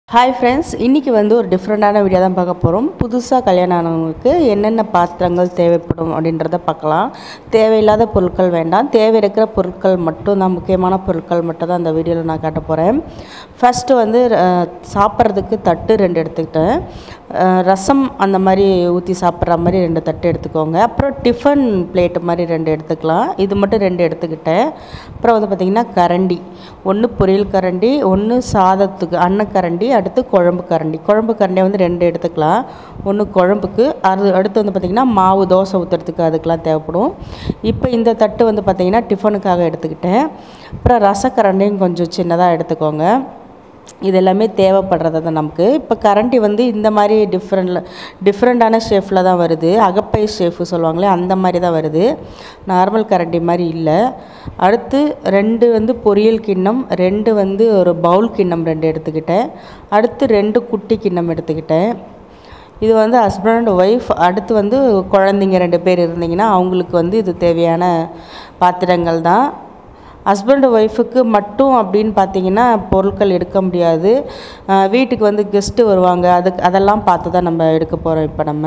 Hi friends இன்றைக்கி வந்து ஒரு டிஃப்ரெண்ட்டான வீடியோ தான் பார்க்க போகிறோம் புதுசாக கல்யாணம் ஆனவங்களுக்கு என்னென்ன பாத்திரங்கள் தேவைப்படும் அப்படின்றத பார்க்கலாம் தேவையில்லாத பொருட்கள் வேண்டாம் தேவை இருக்கிற பொருட்கள் மட்டும் தான் முக்கியமான பொருட்கள் மட்டும் தான் அந்த வீடியோவில் நான் காட்ட போகிறேன் ஃபஸ்ட்டு வந்து அஹ், சாப்பிட்றதுக்கு தட்டு ரெண்டு எடுத்துக்கிட்டேன் அஹ், ரசம் அந்த மாதிரி ஊற்றி சாப்பிட்ற மாதிரி ரெண்டு தட்டு எடுத்துக்கோங்க அப்புறம் டிஃபன் பிளேட்டு மாதிரி ரெண்டு எடுத்துக்கலாம் இது மட்டும் ரெண்டு எடுத்துக்கிட்டேன் அப்புறம் வந்து பார்த்திங்கன்னா கரண்டி ஒன்று பொரியல் கரண்டி ஒன்று சாதத்துக்கு அன்னக்கரண்டி அடுத்து குழம்பு கரண்டி குழம்பு கரண்டியை வந்து ரெண்டு எடுத்துக்கலாம் ஒன்று குழம்புக்கு அது அடுத்து வந்து பார்த்திங்கன்னா மாவு தோசை ஊற்றுறதுக்கு அதுக்கெலாம் தேவைப்படும் இப்போ இந்த தட்டு வந்து பார்த்திங்கன்னா டிஃபனுக்காக எடுத்துக்கிட்டேன் அப்புறம் ரசக்கரண்டியும் கொஞ்சம் சின்னதாக எடுத்துக்கோங்க இது எல்லாமே தேவைப்படுறது தான் நமக்கு இப்போ கரண்டி வந்து இந்த மாதிரி டிஃப்ரெண்ட்டில் டிஃப்ரெண்ட்டான ஷேஃபில் தான் வருது அகப்பை ஷேஃபு சொல்லுவாங்களே அந்த மாதிரி தான் வருது நார்மல் கரண்டி மாதிரி இல்லை அடுத்து ரெண்டு வந்து பொரியல் கிண்ணம் ரெண்டு வந்து ஒரு பவுல் கிண்ணம் ரெண்டு எடுத்துக்கிட்டேன் அடுத்து ரெண்டு குட்டி கிண்ணம் எடுத்துக்கிட்டேன் இது வந்து ஹஸ்பண்ட் அண்ட் ஒய்ஃப் அடுத்து வந்து குழந்தைங்க ரெண்டு பேர் இருந்தீங்கன்னா அவங்களுக்கு வந்து இது தேவையான பாத்திரங்கள் தான் ஹஸ்பண்ட் ஒய்ஃபுக்கு மட்டும் அப்படின்னு பார்த்தீங்கன்னா பொருட்கள் எடுக்க முடியாது அஹ் வீட்டுக்கு வந்து கெஸ்ட்டு வருவாங்க அதுக்கு அதெல்லாம் பார்த்து தான் நம்ம எடுக்க போகிறோம் இப்போ நம்ம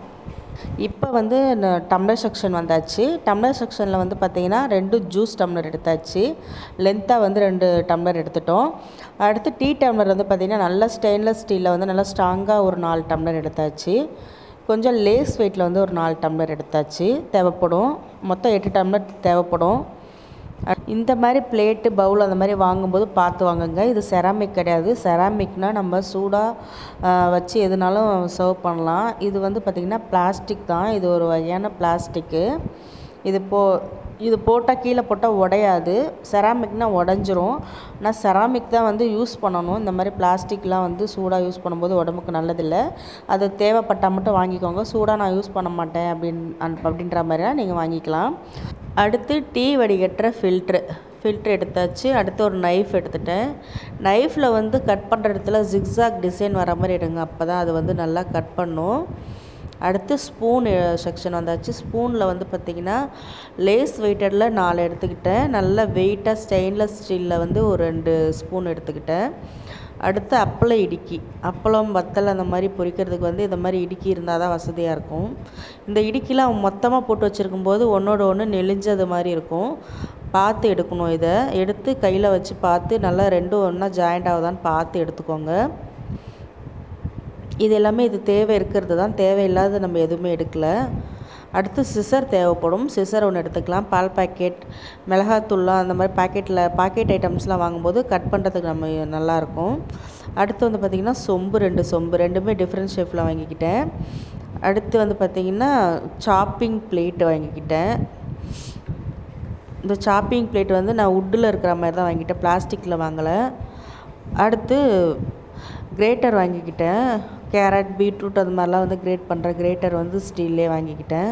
இப்போ வந்து ந- டம்ளர் செக்ஷன் வந்தாச்சு டம்ளர் செக்ஷனில் வந்து பார்த்திங்கன்னா ரெண்டு ஜூஸ் டம்ளர் எடுத்தாச்சு லென்த்தாக வந்து ரெண்டு டம்ளர் எடுத்துட்டோம் அடுத்து டீ டம்ளர் வந்து பார்த்திங்கன்னா நல்லா ஸ்டெயின்லெஸ் ஸ்டீலில் வந்து நல்லா ஸ்ட்ராங்காக ஒரு நாலு டம்ளர் எடுத்தாச்சு கொஞ்சம் லேஸ் வெயிட்டில் வந்து ஒரு நாலு டம்ளர் எடுத்தாச்சு தேவைப்படும் மொத்தம் எட்டு டம்ளர் தேவைப்படும் இந்த மாதிரி பிளேட்டு பவுல் அந்த மாதிரி வாங்கும்போது பார்த்து வாங்குங்க இது செராமிக் கிடையாது செராமிக்னால் நம்ம சூடாக வச்சு எதுனாலும் சர்வ் பண்ணலாம் இது வந்து பார்த்திங்கன்னா பிளாஸ்டிக் தான் இது ஒரு வகையான பிளாஸ்டிக்கு இது போ இது போட்டால் கீழே போட்டால் உடையாது செராமிக்னால் உடஞ்சிரும் ஆனால் செராமிக் தான் வந்து யூஸ் பண்ணணும் இந்த மாதிரி பிளாஸ்டிக்லாம் வந்து சூடாக யூஸ் பண்ணும்போது உடம்புக்கு நல்லதில்லை அது தேவைப்பட்டால் மட்டும் வாங்கிக்கோங்க சூடாக நான் யூஸ் பண்ண மாட்டேன் அப்படின் அன்- அப்படின்ற மாதிரினா நீங்கள் வாங்கிக்கலாம் அடுத்து டீ வடிகட்டுற ஃபில்ட்ரு ஃபில்ட்ரு எடுத்தாச்சு அடுத்து ஒரு நைஃப் எடுத்துட்டேன் நைஃப்பில் வந்து கட் பண்ணுற இடத்துல ஜிக்ஸாக் டிசைன் வர மாதிரி எடுங்க அப்போ தான் அது வந்து நல்லா கட் பண்ணும் அடுத்து ஸ்பூன் செக்ஷன் வந்தாச்சு ஸ்பூனில் வந்து பார்த்திங்கன்னா லேஸ் வெயிட்டடில் நாலு எடுத்துக்கிட்டேன் நல்ல வெயிட்டாக ஸ்டெயின்லெஸ் ஸ்டீலில் வந்து ஒரு ரெண்டு ஸ்பூன் எடுத்துக்கிட்டேன் அடுத்து அப்பள இடுக்கி அப்பளம் வத்தல் அந்த மாதிரி பொரிக்கிறதுக்கு வந்து இந்த மாதிரி இடுக்கி இருந்தால் தான் வசதியாக இருக்கும் இந்த இடுக்கிலாம் மொத்தமாக போட்டு வச்சுருக்கும் போது ஒன்றோட ஒன்று நெளிஞ்சது மாதிரி இருக்கும் பார்த்து எடுக்கணும் இதை எடுத்து கையில் வச்சு பார்த்து நல்லா ரெண்டும் ஒன்றா ஜாயிண்ட் ஆகுதான்னு பார்த்து எடுத்துக்கோங்க இது எல்லாமே இது தேவை இருக்கிறது தான் தேவையில்லாத நம்ம எதுவுமே எடுக்கலை அடுத்து சிசர் தேவைப்படும் சிசர் ஒன்று எடுத்துக்கலாம் பால் பாக்கெட் மிளகாத்தூள்லாம் அந்த மாதிரி பாக்கெட்டில் பாக்கெட் ஐட்டம்ஸ்லாம் வாங்கும்போது கட் பண்ணுறதுக்கு நம்ம நல்லாயிருக்கும் அடுத்து வந்து பார்த்திங்கன்னா சொம்பு ரெண்டு சொம்பு ரெண்டுமே டிஃப்ரெண்ட் ஷேப்பில் வாங்கிக்கிட்டேன் அடுத்து வந்து பார்த்திங்கன்னா சாப்பிங் பிளேட் வாங்கிக்கிட்டேன் இந்த சாப்பிங் பிளேட் வந்து நான் வுட்டில் இருக்கிற மாதிரி தான் வாங்கிட்டேன் பிளாஸ்டிக்கில் வாங்கலை அடுத்து கிரேட்டர் வாங்கிக்கிட்டேன் கேரட் பீட்ரூட் அது மாதிரிலாம் வந்து கிரேட் பண்ணுற கிரேட்டர் வந்து ஸ்டீல்லே வாங்கிக்கிட்டேன்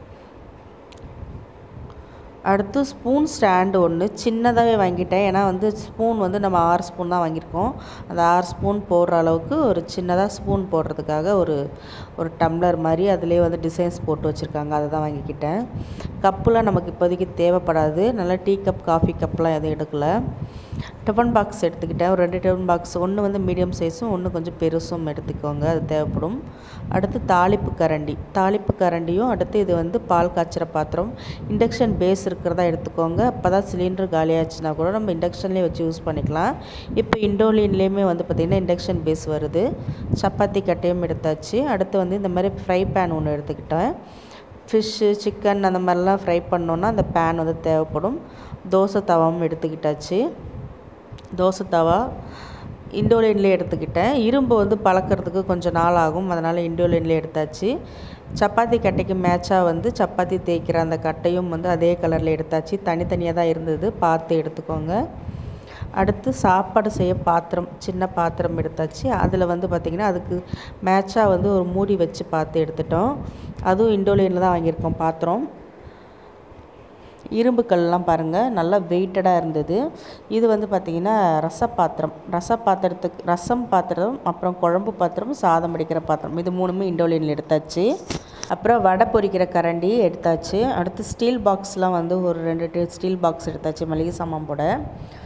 அடுத்து ஸ்பூன் ஸ்டாண்டு ஒன்று சின்னதாகவே வாங்கிட்டேன் ஏன்னா வந்து ஸ்பூன் வந்து நம்ம ஆறு ஸ்பூன் தான் வாங்கியிருக்கோம் அந்த ஆறு ஸ்பூன் போடுற அளவுக்கு ஒரு சின்னதாக ஸ்பூன் போடுறதுக்காக ஒரு ஒரு டம்ளர் மாதிரி அதிலே வந்து டிசைன்ஸ் போட்டு வச்சுருக்காங்க அதை தான் வாங்கிக்கிட்டேன் கப்புலாம் நமக்கு இப்போதைக்கு தேவைப்படாது நல்லா டீ கப் காஃபி கப்லாம் எதுவும் எடுக்கல டிஃபன் பாக்ஸ் எடுத்துக்கிட்டேன் ஒரு ரெண்டு டிஃபன் பாக்ஸ் ஒன்று வந்து மீடியம் சைஸும் ஒன்று கொஞ்சம் பெருசும் எடுத்துக்கோங்க அது தேவைப்படும் அடுத்து தாளிப்பு கரண்டி தாளிப்பு கரண்டியும் அடுத்து இது வந்து பால் காய்ச்சுற பாத்திரம் இண்டக்ஷன் பேஸ் இருக்கிறதா எடுத்துக்கோங்க அப்போ தான் சிலிண்டர் காலியாச்சுன்னா கூட நம்ம இண்டக்ஷன்லேயே வச்சு யூஸ் பண்ணிக்கலாம் இப்போ இண்டோலின்லேயுமே வந்து பார்த்திங்கன்னா இண்டக்ஷன் பேஸ் வருது சப்பாத்தி கட்டையும் எடுத்தாச்சு அடுத்து வந்து இந்த மாதிரி ஃப்ரை பேன் ஒன்று எடுத்துக்கிட்டேன் ஃபிஷ்ஷு சிக்கன் அந்த மாதிரிலாம் ஃப்ரை பண்ணோன்னா அந்த பேன் வந்து தேவைப்படும் தோசை தவாவும் எடுத்துக்கிட்டாச்சு தோசை தவா இண்டோலின்லேயே எடுத்துக்கிட்டேன் இரும்பு வந்து பழக்கிறதுக்கு கொஞ்சம் நாள் ஆகும் அதனால் இண்டோலின்லேயே எடுத்தாச்சு சப்பாத்தி கட்டைக்கு மேட்சாக வந்து சப்பாத்தி தேய்க்கிற அந்த கட்டையும் வந்து அதே கலரில் எடுத்தாச்சு தனித்தனியாக தான் இருந்தது பார்த்து எடுத்துக்கோங்க அடுத்து சாப்பாடு செய்ய பாத்திரம் சின்ன பாத்திரம் எடுத்தாச்சு அதில் வந்து பார்த்திங்கன்னா அதுக்கு மேட்சாக வந்து ஒரு மூடி வச்சு பார்த்து எடுத்துட்டோம் அதுவும் இண்டோலியனில் தான் வாங்கியிருக்கோம் பாத்திரம் இரும்பு கல்லாம் பாருங்கள் நல்லா வெயிட்டடாக இருந்தது இது வந்து பார்த்திங்கன்னா ரச பாத்திரம் ரச பாத்திரத்துக்கு ரசம் பாத்திரம் அப்புறம் குழம்பு பாத்திரம் சாதம் அடிக்கிற பாத்திரம் இது மூணுமே இண்டோலியனில் எடுத்தாச்சு அப்புறம் வடை பொரிக்கிற கரண்டி எடுத்தாச்சு அடுத்து ஸ்டீல் பாக்ஸ்லாம் வந்து ஒரு ரெண்டு ஸ்டீல் பாக்ஸ் எடுத்தாச்சு மளிகை சாமான் போட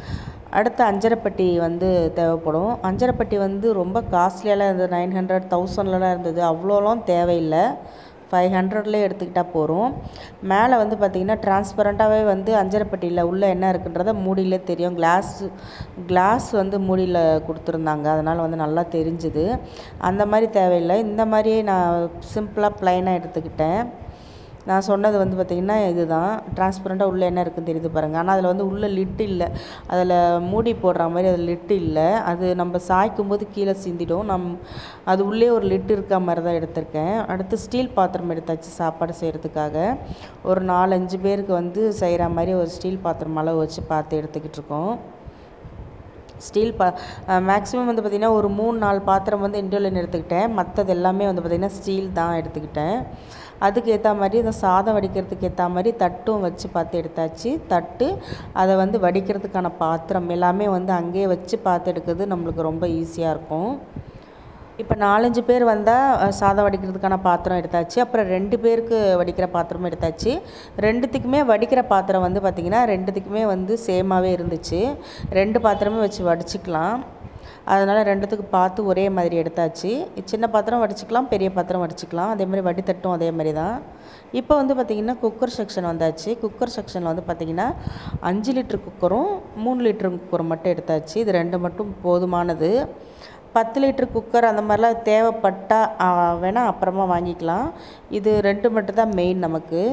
அடுத்து அஞ்சரைப்பட்டி வந்து தேவைப்படும் அஞ்சரைப்பட்டி வந்து ரொம்ப காஸ்ட்லியெல்லாம் இருந்தது நைன் ஹண்ட்ரட் தௌசண்ட்லலாம் இருந்தது அவ்வளோலாம் தேவையில்லை ஃபைவ் ஹண்ட்ரட்லேயே எடுத்துக்கிட்டால் போகிறோம் மேலே வந்து பார்த்திங்கன்னா டிரான்ஸ்பரண்ட்டாகவே வந்து அஞ்சரைப்பட்டியில் உள்ள என்ன இருக்குன்றத மூடியிலே தெரியும் கிளாஸ் கிளாஸ் வந்து மூடியில் கொடுத்துருந்தாங்க அதனால் வந்து நல்லா தெரிஞ்சுது அந்த மாதிரி தேவையில்லை இந்த மாதிரியே நான் சிம்பிளாக ப்ளைனாக எடுத்துக்கிட்டேன் நான் சொன்னது வந்து பார்த்திங்கன்னா இதுதான் டிரான்ஸ்பரண்ட்டாக உள்ளே என்ன இருக்குன்னு தெரியுது பாருங்கள் ஆனால் அதில் வந்து உள்ளே லிட்டு இல்லை அதில் மூடி போடுற மாதிரி அதில் லிட்டு இல்லை அது நம்ம சாய்க்கும் போது கீழே சிந்திடும் நம் அது உள்ளே ஒரு லிட்டு இருக்க மாதிரி தான் எடுத்திருக்கேன் அடுத்து ஸ்டீல் பாத்திரம் எடுத்தாச்சு சாப்பாடு செய்கிறதுக்காக ஒரு நாலஞ்சு பேருக்கு வந்து செய்கிற மாதிரி ஒரு ஸ்டீல் பாத்திரம் அளவு வச்சு பார்த்து எடுத்துக்கிட்டு இருக்கோம் ஸ்டீல் பா மேக்ஸிமம் வந்து பார்த்திங்கன்னா ஒரு மூணு நாலு பாத்திரம் வந்து இண்டோலியன் எடுத்துக்கிட்டேன் மற்றது எல்லாமே வந்து பார்த்திங்கன்னா ஸ்டீல் தான் எடுத்துக்கிட்டேன் அதுக்கு ஏற்ற மாதிரி இந்த சாதம் வடிக்கிறதுக்கு ஏற்ற மாதிரி தட்டும் வச்சு பார்த்து எடுத்தாச்சு தட்டு அதை வந்து வடிக்கிறதுக்கான பாத்திரம் எல்லாமே வந்து அங்கேயே வச்சு பார்த்து எடுக்கிறது நம்மளுக்கு ரொம்ப ஈஸியாக இருக்கும் இப்போ நாலஞ்சு பேர் வந்தால் சாதம் வடிக்கிறதுக்கான பாத்திரம் எடுத்தாச்சு அப்புறம் ரெண்டு பேருக்கு வடிக்கிற பாத்திரமும் எடுத்தாச்சு ரெண்டுத்துக்குமே வடிக்கிற பாத்திரம் வந்து பார்த்திங்கன்னா ரெண்டுத்துக்குமே வந்து சேமாகவே இருந்துச்சு ரெண்டு பாத்திரமே வச்சு வடிச்சுக்கலாம் அதனால் ரெண்டுத்துக்கு பார்த்து ஒரே மாதிரி எடுத்தாச்சு சின்ன பாத்திரம் வடிச்சுக்கலாம் பெரிய பாத்திரம் வடிச்சுக்கலாம் அதே மாதிரி வடித்தட்டும் அதே மாதிரி தான் இப்போ வந்து பார்த்திங்கன்னா குக்கர் செக்ஷன் வந்தாச்சு குக்கர் செக்ஷனில் வந்து பார்த்திங்கன்னா அஞ்சு லிட்டர் குக்கரும் மூணு லிட்டர் குக்கரும் மட்டும் எடுத்தாச்சு இது ரெண்டு மட்டும் போதுமானது பத்து லிட்டர் குக்கர் அந்த மாதிரிலாம் தேவைப்பட்டால் வேணால் அப்புறமா வாங்கிக்கலாம் இது ரெண்டு மட்டும் தான் மெயின் நமக்கு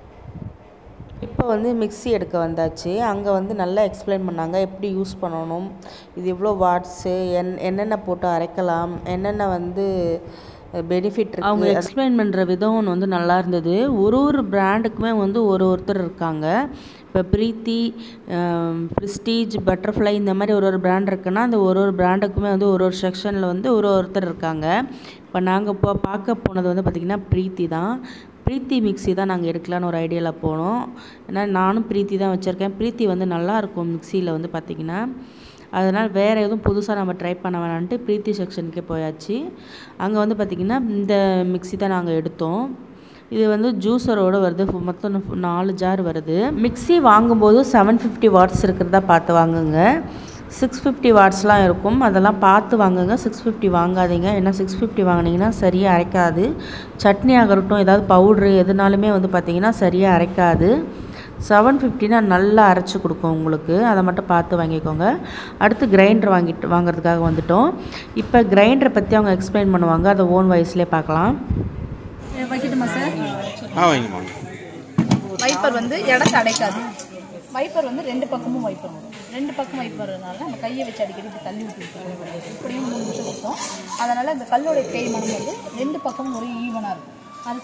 இப்போ வந்து மிக்ஸி எடுக்க வந்தாச்சு அங்கே வந்து நல்லா எக்ஸ்பிளைன் பண்ணாங்க எப்படி யூஸ் பண்ணணும் இது எவ்வளோ வாட்ஸு என் என்னென்ன போட்டு அரைக்கலாம் என்னென்ன வந்து பெனிஃபிட் அவங்க இருக்குது எக்ஸ்பிளைன் பண்ணுற விதம் வந்து நல்லா இருந்தது ஒரு ஒரு பிராண்டுக்குமே வந்து ஒரு ஒருத்தர் இருக்காங்க இப்போ பிரீத்தி ப்ரிஸ்டீஜ் பட்டர்ஃப்ளை இந்த மாதிரி ஒரு ஒரு பிராண்ட் இருக்குன்னா அந்த ஒரு ஒரு பிராண்டுக்குமே வந்து ஒரு ஒரு செக்ஷனில் வந்து ஒரு ஒருத்தர் இருக்காங்க இப்போ நாங்கள் இப்போ பார்க்க போனது வந்து பார்த்திங்கன்னா பிரீத்தி தான் பிரீத்தி மிக்ஸி தான் நாங்கள் எடுக்கலான்னு ஒரு ஐடியாவில் போனோம் ஏன்னா நானும் பிரீத்தி தான் வச்சுருக்கேன் பிரீத்தி வந்து நல்லாயிருக்கும் மிக்சியில் வந்து பார்த்திங்கன்னா அதனால் வேறு எதுவும் புதுசாக நம்ம ட்ரை பண்ண வேணான்ட்டு பிரீத்தி செக்ஷனுக்கே போயாச்சு அங்கே வந்து பார்த்திங்கன்னா இந்த மிக்ஸி தான் நாங்கள் எடுத்தோம் இது வந்து ஜூஸரோடு வருது ஃபு- மொத்தம் நு- நாலு ஜார் வருது மிக்ஸி வாங்கும்போது செவன் ஃபிஃப்டி வாட்ஸ் இருக்கிறதா பார்த்து வாங்குங்க சிக்ஸ் ஃபிஃப்டி வாட்ஸ்லாம் இருக்கும் அதெல்லாம் பார்த்து வாங்குங்க சிக்ஸ் ஃபிஃப்டி வாங்காதீங்க ஏன்னா சிக்ஸ் ஃபிஃப்டி வாங்கினீங்கன்னா சரியாக அரைக்காது சட்னி ஆகட்டும் ஏதாவது பவுட்ரு எதுனாலுமே வந்து பார்த்திங்கன்னா சரியாக அரைக்காது செவன் ஃபிஃப்டினா நல்லா அரைச்சி கொடுக்கும் உங்களுக்கு அதை மட்டும் பார்த்து வாங்கிக்கோங்க அடுத்து கிரைண்டர் வாங்கிட்டு வாங்குறதுக்காக வந்துட்டோம் இப்போ கிரைண்டரை பற்றி அவங்க எக்ஸ்பிளைன் பண்ணுவாங்க அதை ஓன் வயசுலேயே பார்க்கலாம் வைக்கட்டுமா சார் ஆ வைங்கம்மா வைப்பர் வந்து இடத்த அடைக்காது வைப்பர் வந்து ரெண்டு பக்கமும் வைப்பர் வரும் ரெண்டு பக்கம் வைப்பர்னால நம்ம கையை வச்சு அடிக்கடி இப்படி தள்ளி விட்டு விட்டுருவோம். இப்படியும் மூணு நிமிஷம் இருக்கும் அதனால் இந்த கல்லோட தேய்மானம் வந்து ரெண்டு பக்கமும் ஒரே ஈவனாக இருக்கும் அரிசி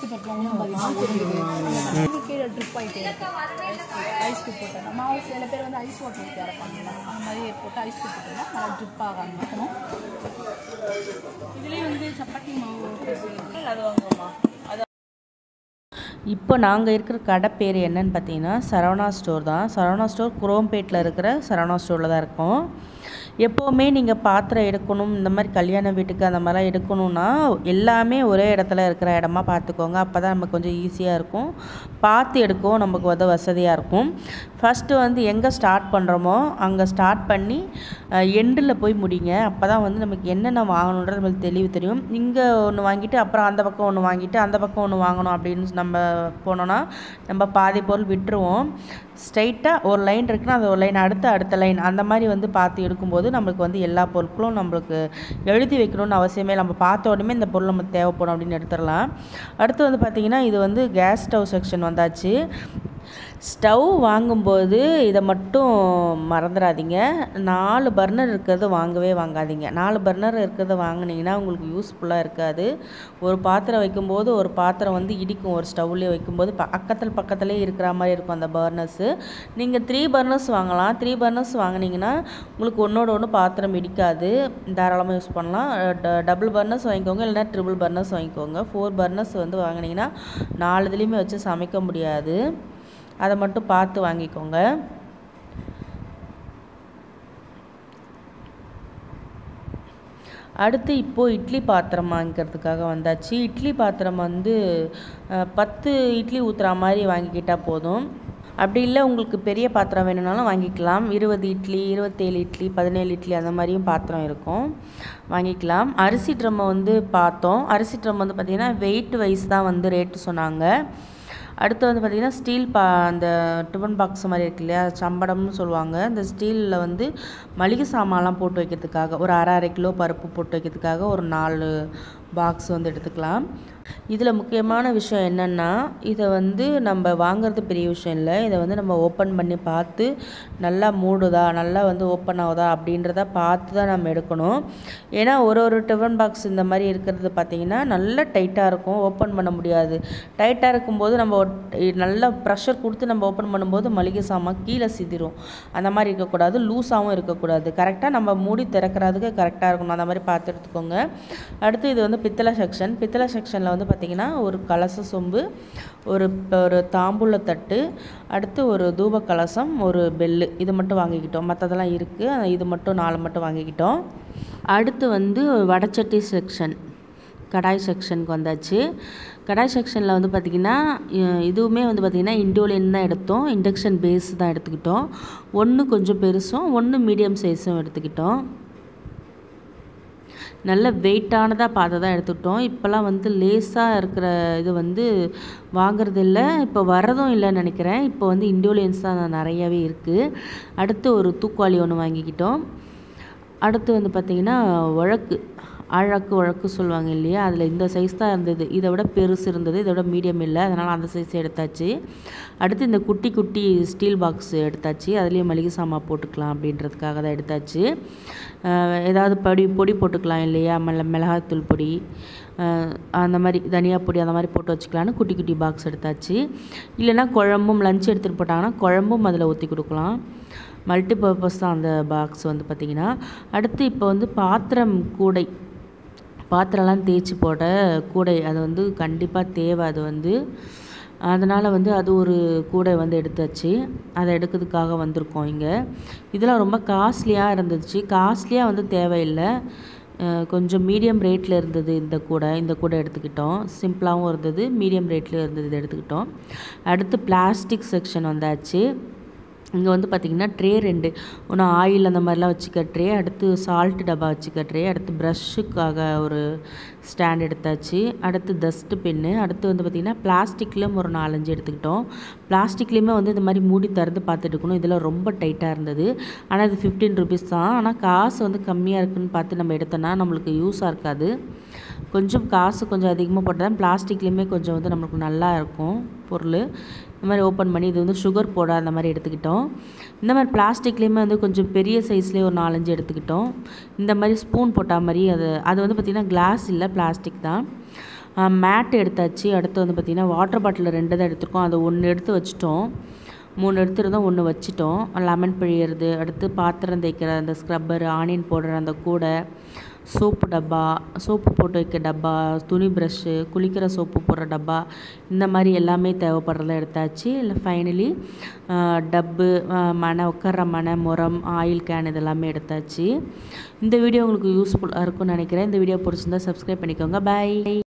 பக்கம் கீழே ட்ரிப் ஆகிட்டே இருக்கும் ஐஸ் கியூப் போட்டோம்னா மாவு சில பேர் வந்து ஐஸ் வாட்டர் ஊற்றி அரைப்பாங்க அந்த மாதிரி போட்டு ஐஸ் கியூப் போட்டோம்னா நல்லா ட்ரிப் ஆகாமல் இருக்கணும் இதுலேயும் வந்து சப்பாத்தி மாவு அது வாங்குவோமா இப்போ நாங்கள் இருக்கிற கடை பேர் என்னன்னு பார்த்தீங்கன்னா சரவணா ஸ்டோர் தான் சரவணா ஸ்டோர் குரோம்பேட்டில் இருக்கிற சரவணா ஸ்டோரில் தான் இருக்கும் எப்போவுமே நீங்கள் பாத்திரம் எடுக்கணும் இந்த மாதிரி கல்யாண வீட்டுக்கு அந்த மாதிரிலாம் எடுக்கணும்னா எல்லாமே ஒரே இடத்துல இருக்கிற இடமா பார்த்துக்கோங்க அப்போ தான் நமக்கு கொஞ்சம் ஈஸியாக இருக்கும் பார்த்து எடுக்கவும் நமக்கு வந்து வசதியாக இருக்கும் ஃபஸ்ட்டு வந்து எங்கே ஸ்டார்ட் பண்ணுறோமோ அங்கே ஸ்டார்ட் பண்ணி எண்டில் போய் முடிங்க அப்போ தான் வந்து நமக்கு என்னென்ன வாங்கணுன்றது நம்மளுக்கு தெளிவு தெரியும் இங்கே ஒன்று வாங்கிட்டு அப்புறம் அந்த பக்கம் ஒன்று வாங்கிட்டு அந்த பக்கம் ஒன்று வாங்கணும் அப்படின்னு நம்ம போனோன்னா நம்ம பாதி பொருள் விட்டுருவோம் ஸ்ட்ரைட்டாக ஒரு லைன் இருக்குன்னா அது ஒரு லைன் அடுத்த அடுத்த லைன் அந்த மாதிரி வந்து பார்த்து எடுக்கும்போது நம்மளுக்கு வந்து எல்லா பொருட்களும் நம்மளுக்கு எழுதி வைக்கணும்னு அவசியமே நம்ம பார்த்த உடனே இந்த பொருள் நமக்கு தேவைப்படும் அப்படின்னு எடுத்துடலாம் அடுத்து வந்து பார்த்திங்கன்னா இது வந்து கேஸ் ஸ்டவ் செக்ஷன் வந்தாச்சு ஸ்டவ் வாங்கும்போது இதை மட்டும் மறந்துடாதீங்க நாலு பர்னர் இருக்கிறது வாங்கவே வாங்காதீங்க நாலு பர்னர் இருக்கிறத வாங்குனீங்கன்னா உங்களுக்கு யூஸ்ஃபுல்லாக இருக்காது ஒரு பாத்திரம் வைக்கும்போது ஒரு பாத்திரம் வந்து இடிக்கும் ஒரு ஸ்டவ்லேயே வைக்கும்போது பக்கத்தில் பக்கத்துலேயே இருக்கிற மாதிரி இருக்கும் அந்த பர்னர்ஸு நீங்கள் த்ரீ பர்னர்ஸ் வாங்கலாம் த்ரீ பர்னர்ஸ் வாங்குனீங்கன்னா உங்களுக்கு ஒன்றோட ஒன்று பாத்திரம் இடிக்காது தாராளமாக யூஸ் பண்ணலாம் டபுள் பர்னர்ஸ் வாங்கிக்கோங்க இல்லைன்னா ட்ரிபிள் பர்னர்ஸ் வாங்கிக்கோங்க ஃபோர் பர்னர்ஸ் வந்து வாங்குனீங்கன்னா நாலு இதுலேயுமே வச்சு சமைக்க முடியாது அதை மட்டும் பார்த்து வாங்கிக்கோங்க அடுத்து இப்போது இட்லி பாத்திரம் வாங்கிக்கிறதுக்காக வந்தாச்சு இட்லி பாத்திரம் வந்து அஹ், பத்து இட்லி ஊற்றுற மாதிரி வாங்கிக்கிட்டால் போதும் அப்படி இல்லை உங்களுக்கு பெரிய பாத்திரம் வேணும்னாலும் வாங்கிக்கலாம் இருபது இட்லி இருபத்தேழு இட்லி பதினேழு இட்லி அந்த மாதிரியும் பாத்திரம் இருக்கும் வாங்கிக்கலாம் அரிசி ட்ரம்மை வந்து பார்த்தோம் அரிசி ட்ரம் வந்து பார்த்திங்கன்னா வெயிட் வைஸ் தான் வந்து ரேட்டு சொன்னாங்க அடுத்து வந்து பார்த்திங்கன்னா ஸ்டீல் பா அந்த டிஃபன் பாக்ஸ் மாதிரி இருக்கு இல்லையா சம்படம்னு சொல்லுவாங்க இந்த ஸ்டீலில் வந்து மளிகை சாமான்லாம் போட்டு வைக்கிறதுக்காக ஒரு அரை அரை கிலோ பருப்பு போட்டு வைக்கிறதுக்காக ஒரு நாலு பாக்ஸ் வந்து எடுத்துக்கலாம் இதில் முக்கியமான விஷயம் என்னென்னா இதை வந்து நம்ம வாங்குறது பெரிய விஷயம் இல்லை இதை வந்து நம்ம ஓப்பன் பண்ணி பார்த்து நல்லா மூடுதா நல்லா வந்து ஓப்பன் ஆகுதா அப்படின்றத பார்த்து தான் நம்ம எடுக்கணும் ஏன்னா ஒரு ஒரு டிஃபன் பாக்ஸ் இந்த மாதிரி இருக்கிறது பார்த்திங்கன்னா நல்லா டைட்டாக இருக்கும் ஓப்பன் பண்ண முடியாது டைட்டாக இருக்கும்போது நம்ம ஒட்- நல்லா ப்ரெஷர் கொடுத்து நம்ம ஓப்பன் பண்ணும்போது மளிகை சாமான் கீழே சிதிரும் அந்த மாதிரி இருக்கக்கூடாது லூஸாகவும் இருக்கக்கூடாது கரெக்டாக நம்ம மூடி திறக்கிறதுக்கு கரெக்டாக இருக்கணும் அந்த மாதிரி பார்த்து எடுத்துக்கோங்க அடுத்து இது வந்து பித்தளை செக்ஷன் பித்தளை செக்ஷனில் வந்து பார்த்திங்கன்னா ஒரு கலச சொம்பு ஒரு ஒரு தாம்பூல தட்டு அடுத்து ஒரு தூப கலசம் ஒரு பெல்லு இது மட்டும் வாங்கிக்கிட்டோம் மற்றதெல்லாம் இருக்குது இது மட்டும் நாலு மட்டும் வாங்கிக்கிட்டோம் அடுத்து வந்து வடச்சட்டி செக்ஷன் கடாய் செக்ஷனுக்கு வந்தாச்சு கடாய் செக்ஷனில் வந்து பார்த்திங்கன்னா இ- இதுவுமே வந்து பார்த்திங்கன்னா இண்டோலியன் தான் எடுத்தோம் இண்டக்ஷன் பேஸ் தான் எடுத்துக்கிட்டோம் ஒன்று கொஞ்சம் பெருசும் ஒன்று மீடியம் சைஸும் எடுத்துக்கிட்டோம் நல்ல வெயிட்டானதாக பார்த்து தான் எடுத்துக்கிட்டோம் இப்போல்லாம் வந்து லேஸாக இருக்கிற இது வந்து வாங்குறது இல்லை இப்போ வரதும் இல்லைன்னு நினைக்கிறேன் இப்போ வந்து இண்டோலியன்ஸ் தான் நிறையவே இருக்குது அடுத்து ஒரு தூக்குவாளி ஒன்று வாங்கிக்கிட்டோம் அடுத்து வந்து பார்த்திங்கன்னா உழக்கு அழக்கு உழக்கு சொல்லுவாங்க இல்லையா அதில் இந்த சைஸ் தான் இருந்தது இதை விட பெருசு இருந்தது இதை விட மீடியம் இல்லை அதனால் அந்த சைஸ் எடுத்தாச்சு அடுத்து இந்த குட்டி குட்டி ஸ்டீல் பாக்ஸ் எடுத்தாச்சு அதுலேயும் மளிகை சாமான் போட்டுக்கலாம் அப்படின்றதுக்காக தான் எடுத்தாச்சு அஹ் ஏதாவது பொடி பொடி போட்டுக்கலாம் இல்லையா மிள மிளகாத்தூள் பொடி அஹ் அந்த மாதிரி தனியா பொடி அந்த மாதிரி போட்டு வச்சுக்கலான்னு குட்டி குட்டி பாக்ஸ் எடுத்தாச்சு இல்லைன்னா குழம்பும் லஞ்ச் எடுத்துகிட்டு போட்டாங்கன்னா குழம்பும் அதில் ஊற்றி கொடுக்கலாம் மல்டி பர்பஸ் தான் அந்த பாக்ஸ் வந்து பார்த்திங்கன்னா அடுத்து இப்போ வந்து பாத்திரம் கூடை பாத்திரம்லாம் தேய்ச்சி போட கூடை அது வந்து கண்டிப்பாக தேவை அது வந்து அதனால் வந்து அது ஒரு கூடை வந்து எடுத்தாச்சு அதை எடுக்கிறதுக்காக வந்திருக்கோம் இங்கே இதெல்லாம் ரொம்ப காஸ்ட்லியாக இருந்துச்சு காஸ்ட்லியாக வந்து தேவையில்லை அஹ் கொஞ்சம் மீடியம் ரேட்டில் இருந்தது இந்த கூடை இந்த கூடை எடுத்துக்கிட்டோம் சிம்பிளாகவும் இருந்தது மீடியம் ரேட்டில் இருந்தது இதை எடுத்துக்கிட்டோம் அடுத்து பிளாஸ்டிக் செக்ஷன் வந்தாச்சு இங்கே வந்து பார்த்திங்கன்னா ட்ரே ரெண்டு ஒன்று ஆயில் அந்த மாதிரிலாம் வச்சுக்க ட்ரே அடுத்து சால்ட் டப்பா வச்சுக்க ட்ரே அடுத்து ப்ரஷ்ஷுக்காக ஒரு ஸ்டாண்ட் எடுத்தாச்சு அடுத்து டஸ்ட்டு பின்னு அடுத்து வந்து பார்த்திங்கன்னா பிளாஸ்டிக்லேயும் ஒரு நாலஞ்சு எடுத்துக்கிட்டோம் பிளாஸ்டிக்லேயுமே வந்து இந்த மாதிரி மூடி திறந்து பார்த்து எடுக்கணும் இதில் ரொம்ப டைட்டாக இருந்தது ஆனால் இது ஃபிஃப்டீன் ருபீஸ் தான் ஆனால் காசு வந்து கம்மியாக இருக்குன்னு பார்த்து நம்ம எடுத்தோன்னா நம்மளுக்கு யூஸாக இருக்காது கொஞ்சம் காசு கொஞ்சம் அதிகமாக போட்டால் தான் பிளாஸ்டிக்லேயுமே கொஞ்சம் வந்து நம்மளுக்கு நல்லா இருக்கும் பொருள் இந்த மாதிரி ஓப்பன் பண்ணி இது வந்து சுகர் போட அந்த மாதிரி எடுத்துக்கிட்டோம் இந்த மாதிரி பிளாஸ்டிக்லேயுமே வந்து கொஞ்சம் பெரிய சைஸ்லேயே ஒரு நாலஞ்சு எடுத்துக்கிட்டோம் இந்த மாதிரி ஸ்பூன் போட்ட மாதிரி அது அது வந்து பார்த்திங்கன்னா கிளாஸ் இல்லை பிளாஸ்டிக் தான் மேட் எடுத்தாச்சு அடுத்து வந்து பார்த்திங்கன்னா வாட்டர் பாட்டில் ரெண்டு தான் எடுத்திருக்கோம் அதை ஒன்று எடுத்து வச்சுட்டோம் மூணு எடுத்துருந்தோம் ஒன்று வச்சுட்டோம் லெமன் பிழியறது அடுத்து பாத்திரம் தேய்க்கிற அந்த ஸ்க்ரப்பர் ஆனியன் போடுற அந்த கூடை சோப்பு டப்பா சோப்பு போட்டு வைக்க டப்பா துணி ப்ரஷ்ஷு குளிக்கிற சோப்பு போடுற டப்பா இந்த மாதிரி எல்லாமே தேவைப்படுறத எடுத்தாச்சு இல்லை ஃபைனலி டப்பு அஹ், மனை உட்கார்ற மனை முரம் ஆயில் கேன் இதெல்லாமே எடுத்தாச்சு இந்த வீடியோ உங்களுக்கு யூஸ்ஃபுல்லாக இருக்கும்னு நினைக்கிறேன் இந்த வீடியோ பிடிச்சிருந்தா சப்ஸ்கிரைப் பண்ணிக்கோங்க பை